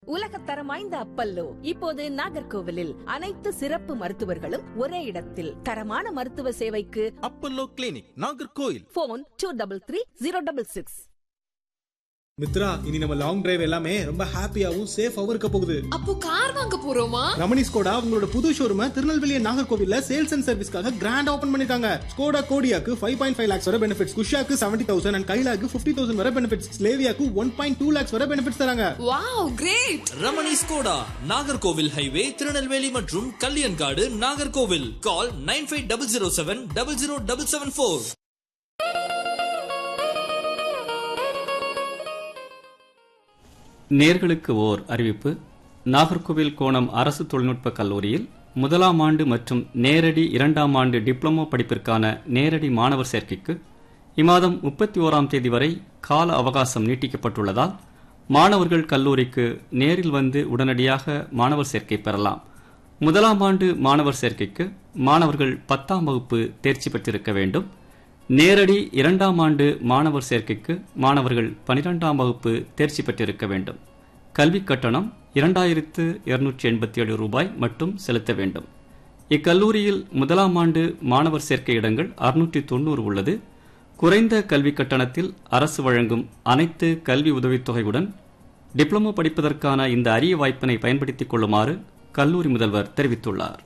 உலகத்தரம் வாய்ந்த அப்பல்லோ இப்போது நாகர்கோவிலில் அனைத்து சிறப்பு மருத்துவர்களும் ஒரே இடத்தில் தரமான மருத்துவ சேவைக்கு Apollo clinic Nagercoil phone two double three zero double six Mithra இனி நம்ம லாங் டிரைவ் எல்லாமே ரொம்ப ஹாப்பியாவும் சேஃபாவும் இருக்க போகுது அப்போ கார் வாங்க போறோமா ரமணி ஸ்கோடா உங்களோட புது ஷோரூம திருநெல்வேலி நாகர்கோவில்ல சேல்ஸ் அண்ட் சர்வீஸ்க்காக கிராண்ட் ஓபன் பண்ணிருக்காங்க ஸ்கோடா கோடியாக்கு ஃபைவ் பாயிண்ட் ஃபைவ் லேக்ஸ் வரை பெனிஃபிட்ஸ் குஷாக்கு செவன்டி தௌசண்ட் அண்ட் கைலாக்கு ஃபிஃப்டி தௌசண்ட் வரை பெனிஃபிட்ஸ் ஸ்லேவியாக்கு ஒன் பாயிண்ட் டூ லேக்ஸ் வரை பெனிஃபிட்ஸ் தராங்க wow great Ramani Skoda Nagercoil highway Tirunelveli மற்றும் Kalyankadu Nagercoil call nine five double zero seven double zero double seven four நேர்களுக்கு ஓர் அறிவிப்பு நாகர்கோவில் கோணம் அரசு தொழில்நுட்ப கல்லூரியில் முதலாம் ஆண்டு மற்றும் நேரடி இரண்டாம் ஆண்டு டிப்ளமோ படிப்பிற்கான நேரடி மாணவர் சேர்க்கைக்கு இம்மாதம் முப்பத்தி ஓராம் தேதி வரை கால அவகாசம் நீட்டிக்கப்பட்டுள்ளதால் மாணவர்கள் கல்லூரிக்கு நேரில் வந்து உடனடியாக மாணவர் சேர்க்கை பெறலாம் முதலாம் ஆண்டு மாணவர் சேர்க்கைக்கு மாணவர்கள் பத்தாம் வகுப்பு தேர்ச்சி பெற்றிருக்க வேண்டும் நேரடி இரண்டாம் ஆண்டு மாணவர் சேர்க்கைக்கு மாணவர்கள் பனிரெண்டாம் வகுப்பு தேர்ச்சி பெற்றிருக்க வேண்டும் கல்விக் கட்டணம் இரண்டாயிரத்து இருநூற்றி எண்பத்தி ஏழு ரூபாய் மட்டும் செலுத்த வேண்டும் இக்கல்லூரியில் முதலாம் ஆண்டு மாணவர் சேர்க்கை இடங்கள் அறுநூற்றி தொண்ணூறு உள்ளது குறைந்த கல்விக் கட்டணத்தில் அரசு வழங்கும் அனைத்து கல்வி உதவித்தொகையுடன் டிப்ளமோ படிப்பதற்கான இந்த அரிய வாய்ப்பினை பயன்படுத்திக் கொள்ளுமாறு கல்லூரி முதல்வர் தெரிவித்துள்ளார்